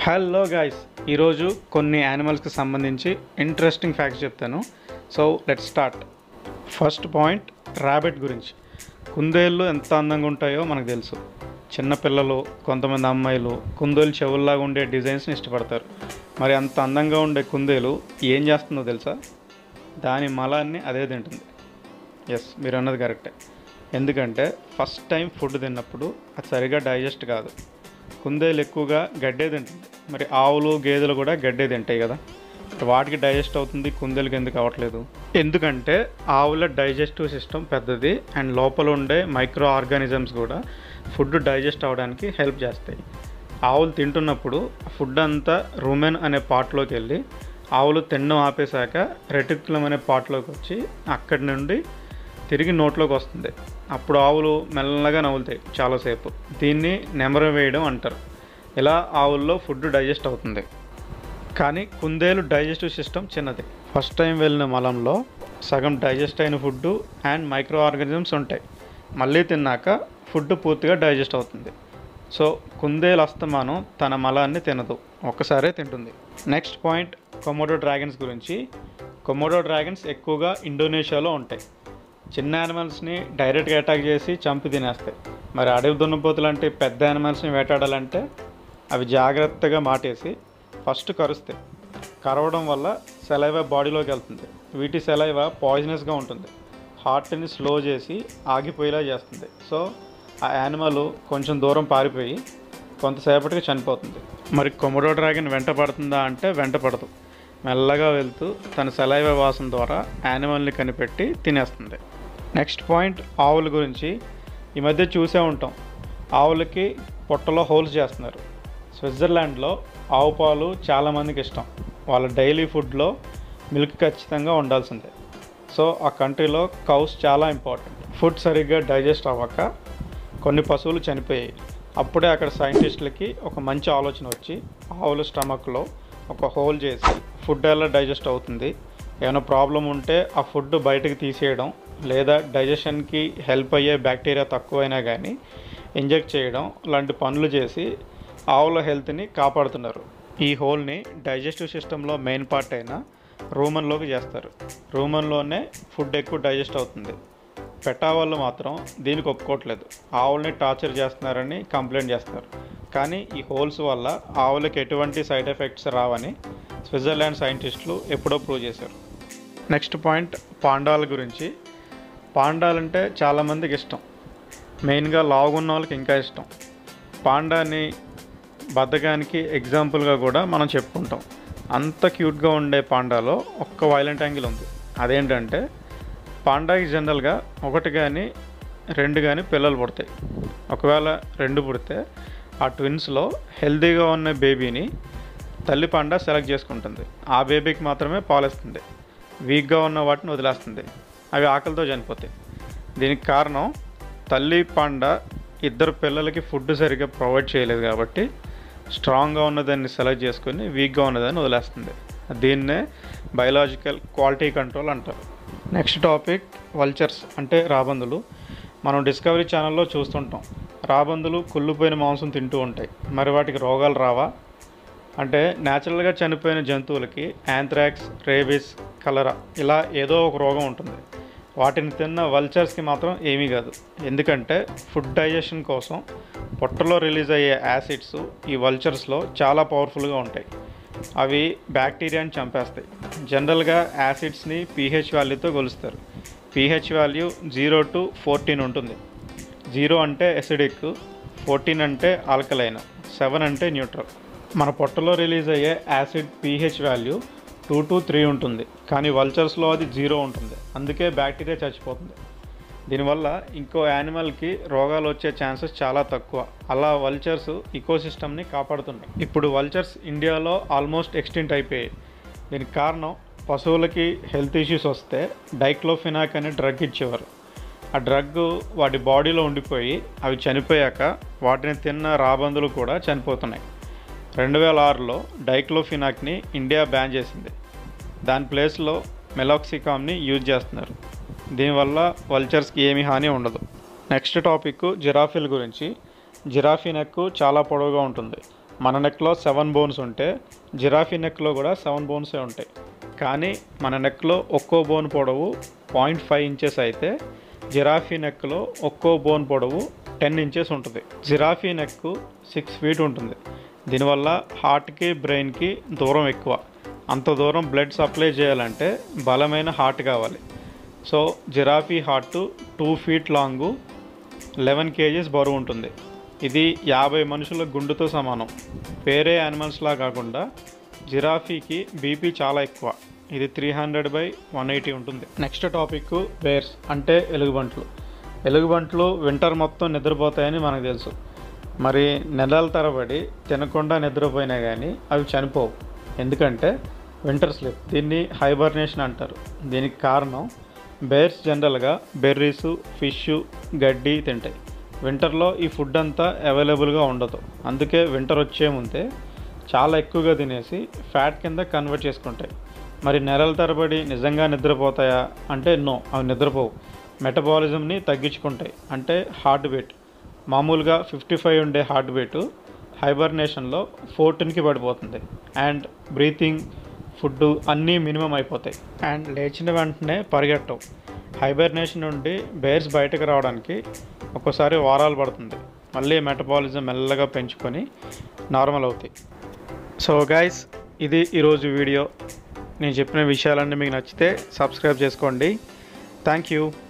hello guys ఈరోజు కొన్ని యానిమల్స్కి సంబంధించి ఇంట్రెస్టింగ్ ఫ్యాక్ట్స్ చెప్తాను so let start first point rabbit గురించి కుందేళ్ళు ఎంత అందంగా ఉంటాయో మనకు తెలుసు చిన్నపిల్లలు కొంతమంది అమ్మాయిలు కుందేలు చెవుల్లాగా ఉండే డిజైన్స్ని ఇష్టపడతారు మరి అంత అందంగా ఉండే కుందేలు ఏం చేస్తుందో తెలుసా దాని మలాన్ని అదే తింటుంది ఎస్ మీరు అన్నది కరెక్టే ఎందుకంటే ఫస్ట్ టైం ఫుడ్ తిన్నప్పుడు అది సరిగా డైజెస్ట్ కాదు కుందేలు ఎక్కువగా గడ్డే తింటుంది మరి ఆవులు గేదెలు కూడా గడ్డే తింటాయి కదా వాటికి డైజెస్ట్ అవుతుంది కుందేలుకి ఎందుకు అవ్వట్లేదు ఎందుకంటే ఆవుల డైజెస్టివ్ సిస్టమ్ పెద్దది అండ్ లోపల ఉండే మైక్రో ఆర్గానిజమ్స్ కూడా ఫుడ్ డైజెస్ట్ అవ్వడానికి హెల్ప్ చేస్తాయి ఆవులు తింటున్నప్పుడు ఫుడ్ అంతా రూమెన్ అనే పార్ట్లోకి వెళ్ళి ఆవులు తినడం ఆపేశాక రెటిక్యులం అనే పార్ట్లోకి వచ్చి అక్కడి నుండి తిరిగి నోట్లోకి వస్తుంది అప్పుడు ఆవులు మెల్లగా నవ్వులుతాయి చాలాసేపు దీన్ని నెమర వేయడం అంటారు ఇలా ఆవుల్లో ఫుడ్ డైజెస్ట్ అవుతుంది కానీ కుందేలు డైజెస్టివ్ సిస్టమ్ చిన్నది ఫస్ట్ టైం వెళ్ళిన మలంలో సగం డైజెస్ట్ అయిన ఫుడ్ అండ్ మైక్రో ఆర్గానిజమ్స్ ఉంటాయి మళ్ళీ తిన్నాక ఫుడ్ పూర్తిగా డైజెస్ట్ అవుతుంది సో కుందేలు అస్తమానం తన మలాన్ని తినదు ఒక్కసారే తింటుంది నెక్స్ట్ పాయింట్ కొమోడో డ్రాగన్స్ గురించి కొమోడో డ్రాగన్స్ ఎక్కువగా ఇండోనేషియాలో ఉంటాయి చిన్న యానిమల్స్ని డైరెక్ట్గా అటాక్ చేసి చంపి తినేస్తాయి మరి అడవి దున్నపోతులు లాంటి పెద్ద యానిమల్స్ని వేటాడాలంటే అవి జాగ్రత్తగా మాటేసి ఫస్ట్ కరుస్తాయి కరవడం వల్ల సెలైవా బాడీలోకి వెళ్తుంది వీటి సెలైవా పాయిజనస్గా ఉంటుంది హార్ట్ని స్లో చేసి ఆగిపోయేలా చేస్తుంది సో ఆ యానిమల్ కొంచెం దూరం పారిపోయి కొంతసేపటికి చనిపోతుంది మరి కొమడో డ్రాగన్ వెంట పడుతుందా అంటే వెంట పడదు మెల్లగా వెళ్తూ తన సెలైవ వాసన ద్వారా యానిమల్ని కనిపెట్టి తినేస్తుంది నెక్స్ట్ పాయింట్ ఆవుల గురించి ఈ మధ్య చూసే ఉంటాం ఆవులకి పొట్టలో హోల్స్ చేస్తున్నారు స్విట్జర్లాండ్లో ఆవు పాలు చాలామందికి ఇష్టం వాళ్ళ డైలీ ఫుడ్లో మిల్క్ ఖచ్చితంగా ఉండాల్సిందే సో ఆ కంట్రీలో కౌస్ చాలా ఇంపార్టెంట్ ఫుడ్ సరిగ్గా డైజెస్ట్ అవ్వక కొన్ని పశువులు చనిపోయాయి అప్పుడే అక్కడ సైంటిస్టులకి ఒక మంచి ఆలోచన వచ్చి ఆవుల స్టమక్లో ఒక హోల్ చేసి ఫుడ్ ఎలా డైజెస్ట్ అవుతుంది ఏమైనా ప్రాబ్లం ఉంటే ఆ ఫుడ్ బయటకు తీసేయడం లేదా డైజెషన్కి హెల్ప్ అయ్యే బ్యాక్టీరియా తక్కువైనా కానీ ఇంజెక్ట్ చేయడం లాంటి పనులు చేసి ఆవుల హెల్త్ని కాపాడుతున్నారు ఈ హోల్ని డైజెస్టివ్ సిస్టంలో మెయిన్ పార్ట్ అయిన రూమన్లోకి చేస్తారు రూమన్లోనే ఫుడ్ ఎక్కువ డైజెస్ట్ అవుతుంది పెట్టా వాళ్ళు మాత్రం దీనికి ఒప్పుకోవట్లేదు ఆవుల్ని టార్చర్ చేస్తున్నారని కంప్లైంట్ చేస్తున్నారు కానీ ఈ హోల్స్ వల్ల ఆవులకి ఎటువంటి సైడ్ ఎఫెక్ట్స్ రావని స్విట్జర్లాండ్ సైంటిస్టులు ఎప్పుడో ప్రూవ్ చేశారు నెక్స్ట్ పాయింట్ పాండాల గురించి పాండాలంటే చాలామందికి ఇష్టం మెయిన్గా లావుగున్న వాళ్ళకి ఇంకా ఇష్టం పాండాని బద్ధకానికి ఎగ్జాంపుల్గా కూడా మనం చెప్పుకుంటాం అంత క్యూట్గా ఉండే పాండాలో ఒక్క వైలెంట్ యాంగిల్ ఉంది అదేంటంటే పాండాకి జనరల్గా ఒకటి కానీ రెండు కానీ పిల్లలు పుడతాయి ఒకవేళ రెండు పుడితే ఆ ట్విన్స్లో హెల్తీగా ఉన్న బేబీని తల్లి పాండా సెలెక్ట్ చేసుకుంటుంది ఆ బేబీకి మాత్రమే పాలిస్తుంది వీక్గా ఉన్న వాటిని వదిలేస్తుంది అవి ఆకలితో చనిపోతాయి దీనికి కారణం తల్లి పాండా ఇద్దరు పిల్లలకి ఫుడ్ సరిగ్గా ప్రొవైడ్ చేయలేదు కాబట్టి స్ట్రాంగ్గా ఉన్నదాన్ని సెలెక్ట్ చేసుకొని వీక్గా ఉన్నదాన్ని వదిలేస్తుంది దీన్నే బయలాజికల్ క్వాలిటీ కంట్రోల్ అంటారు నెక్స్ట్ టాపిక్ వల్చర్స్ అంటే రాబందులు మనం డిస్కవరీ ఛానల్లో చూస్తుంటాం రాబందులు కుళ్ళిపోయిన మాంసం తింటూ ఉంటాయి మరి వాటికి రోగాలు రావా అంటే న్యాచురల్గా చనిపోయిన జంతువులకి యాంథ్రాక్స్ రేబిస్ కలరా ఇలా ఏదో ఒక రోగం ఉంటుంది వాటిని తిన్న వల్చర్స్కి మాత్రం ఏమీ కాదు ఎందుకంటే ఫుడ్ డైజెషన్ కోసం పొట్టలో రిలీజ్ అయ్యే యాసిడ్స్ ఈ వల్చర్స్లో చాలా పవర్ఫుల్గా ఉంటాయి అవి బ్యాక్టీరియాని చంపేస్తాయి జనరల్గా యాసిడ్స్ని పీహెచ్ వాల్యూతో కొలుస్తారు pH value zero to fourteen ఉంటుంది జీరో అంటే ఎసిడిక్ ఫోర్టీన్ అంటే ఆల్కలైన్ సెవెన్ అంటే న్యూట్రల్ మన పొట్టలో రిలీజ్ అయ్యే acid pH value two to three ఉంటుంది కానీ వల్చర్స్లో అది జీరో ఉంటుంది అందుకే బ్యాక్టీరియా చచ్చిపోతుంది దీనివల్ల ఇంకో యానిమల్కి రోగాలు వచ్చే ఛాన్సెస్ చాలా తక్కువ అలా వల్చర్స్ ఇకోసిస్టమ్ని కాపాడుతున్నాయి ఇప్పుడు వల్చర్స్ ఇండియాలో ఆల్మోస్ట్ ఎక్స్టెంట్ అయిపోయాయి దీనికి కారణం పశువులకి హెల్త్ ఇష్యూస్ వస్తే డైక్లోఫినాక్ అనే డ్రగ్ ఇచ్చేవారు ఆ డ్రగ్ వాటి బాడీలో ఉండిపోయి అవి చనిపోయాక వాటిని తిన్న రాబందులు కూడా చనిపోతున్నాయి రెండు వేల ఆరులో డైక్లోఫినాక్ని ఇండియా బ్యాన్ చేసింది దాని ప్లేస్లో మెలాక్సికామ్ని యూజ్ చేస్తున్నారు దీనివల్ల వల్చర్స్కి ఏమీ హాని ఉండదు నెక్స్ట్ టాపిక్ జిరాఫీల గురించి జిరాఫీ నెక్ చాలా పొడవుగా ఉంటుంది మన నెక్లో సెవెన్ బోన్స్ ఉంటే జిరాఫీ నెక్లో కూడా సెవెన్ బోన్సే ఉంటాయి కానీ మన నెక్లో ఒక్కో బోన్ పొడవు పాయింట్ ఫైవ్ ఇంచెస్ అయితే జిరాఫీ నెక్లో ఒక్కో బోన్ పొడవు టెన్ ఇంచెస్ ఉంటుంది జిరాఫీ నెక్ సిక్స్ ఫీట్ ఉంటుంది దీనివల్ల హార్ట్కి బ్రెయిన్కి దూరం ఎక్కువ అంత దూరం బ్లడ్ సప్లై చేయాలంటే బలమైన హార్ట్ కావాలి so giraffe heart two feet long eleven kgs బరువు ఉంటుంది ఇది యాభై మనుషుల గుండుతో సమానం వేరే యానిమల్స్లా కాకుండా జిరాఫీకి బీపీ చాలా ఎక్కువ ఇది three hundred by one eighty ఉంటుంది నెక్స్ట్ టాపిక్ బేర్స్ అంటే ఎలుగుబంట్లు ఎలుగుబంట్లు వింటర్ మొత్తం నిద్రపోతాయని మనకు తెలుసు మరి నెలల తరబడి తినకుండా నిద్రపోయినా కానీ అవి చనిపోవు ఎందుకంటే వింటర్ స్లీప్ దీన్ని హైబర్నేషన్ అంటారు దీనికి కారణం బేర్స్ జనరల్గా బెర్రీస్ ఫిష్ గడ్డి తింటాయి వింటర్లో ఈ ఫుడ్ అంతా అవైలబుల్గా ఉండదు అందుకే వింటర్ వచ్చే ముందే చాలా ఎక్కువగా తినేసి ఫ్యాట్ కింద కన్వర్ట్ చేసుకుంటాయి మరి నెలల తరబడి నిజంగా నిద్రపోతాయా అంటే నో అవి నిద్రపోవు మెటబాలిజంని తగ్గించుకుంటాయి అంటే హార్ట్ బీట్ మామూలుగా ఫిఫ్టీ ఫైవ్ ఉండే హార్ట్ బీటు హైబర్నేషన్లో ఫోర్టీన్కి పడిపోతుంది అండ్ బ్రీతింగ్ ఫుడ్ అన్నీ మినిమం అయిపోతాయి అండ్ లేచిన వెంటనే పరిగెట్టవు హైబర్నేషన్ నుండి బేర్స్ బయటకు రావడానికి ఒక్కోసారి వారాలు పడుతుంది మళ్ళీ మెటబాలిజం మెల్లగా పెంచుకొని నార్మల్ అవుతాయి సో గైస్ ఇది ఈరోజు వీడియో నేను చెప్పిన విషయాలన్నీ మీకు నచ్చితే సబ్స్క్రైబ్ చేసుకోండి థ్యాంక్ యూ